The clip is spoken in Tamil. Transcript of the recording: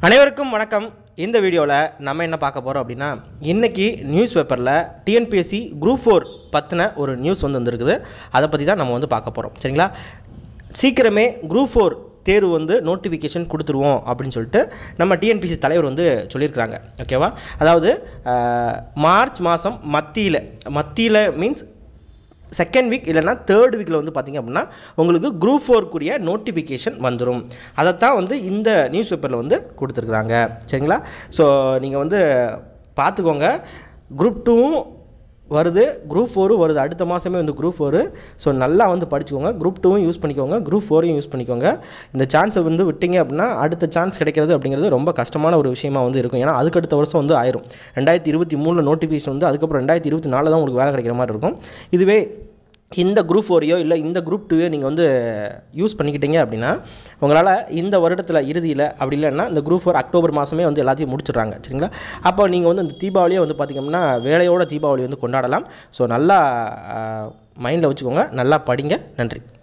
அனைவருக்கும் வணக்கம் இந்த வீடியோவில் நம்ம என்ன பார்க்க போகிறோம் அப்படின்னா இன்றைக்கி நியூஸ் பேப்பரில் டிஎன்பிஎஸ்சி குரூப் ஃபோர் பற்றின ஒரு நியூஸ் வந்து வந்திருக்குது அதை பற்றி தான் நம்ம வந்து பார்க்க போகிறோம் சரிங்களா சீக்கிரமே குரூப் ஃபோர் தேர்வு வந்து நோட்டிஃபிகேஷன் கொடுத்துருவோம் அப்படின்னு சொல்லிட்டு நம்ம டிஎன்பிசி தலைவர் வந்து சொல்லியிருக்கிறாங்க ஓகேவா அதாவது அஹ், மார்ச் மாதம் மத்தியில் மத்தியில் மீன்ஸ் செகண்ட் வீக் இல்லைன்னா தேர்ட் வீக்கில் வந்து பார்த்திங்க அப்படின்னா உங்களுக்கு குரூப் ஃபோருக்குரிய நோட்டிஃபிகேஷன் வந்துடும் அதைத்தான் வந்து இந்த நியூஸ் பேப்பரில் வந்து கொடுத்துருக்குறாங்க சரிங்களா ஸோ நீங்கள் வந்து பார்த்துக்கோங்க குரூப் டூவும் வருது குரூப் ஃபோரும் வருது அடுத்த மாதமே வந்து குரூப் ஃபோரு ஸோ நல்லா வந்து படிச்சுக்கோங்க குரூப் டூவும் யூஸ் பண்ணிக்கோங்க குரூப் ஃபோரையும் யூஸ் பண்ணிக்கோங்க இந்த சான்ஸை வந்து விட்டீங்க அப்படின்னா அடுத்த சான்ஸ் கிடைக்கிறது அப்படிங்கிறது ரொம்ப கஷ்டமான ஒரு விஷயமா வந்து இருக்கும் ஏன்னா அதுக்கு அடுத்த வருஷம் வந்து ஆயிரும் ரெண்டாயிரத்தி இருபத்தி மூணில் நோட்டிஃபிகேஷன் வந்து அதுக்கப்புறம் ரெண்டாயிரத்தி இருபத்தி நாலில் தான் உங்களுக்கு வேலை கிடைக்கிற மாதிரி இருக்கும் இதுவே இந்த குரூப் ஃபோரையோ இல்லை இந்த குரூப் டூவையோ நீங்கள் வந்து யூஸ் பண்ணிக்கிட்டீங்க அப்படின்னா உங்களால் இந்த வருடத்தில் இறுதியில் அப்படி இல்லைன்னா இந்த குரூப் ஃபோர் அக்டோபர் மாதமே வந்து எல்லாத்தையும் முடிச்சிடுறாங்க சரிங்களா அப்போ நீங்கள் வந்து இந்த தீபாவளியை வந்து பார்த்திங்கன்னா வேலையோட தீபாவளி வந்து கொண்டாடலாம் ஸோ நல்லா மைண்டில் வச்சுக்கோங்க நல்லா படிங்க நன்றி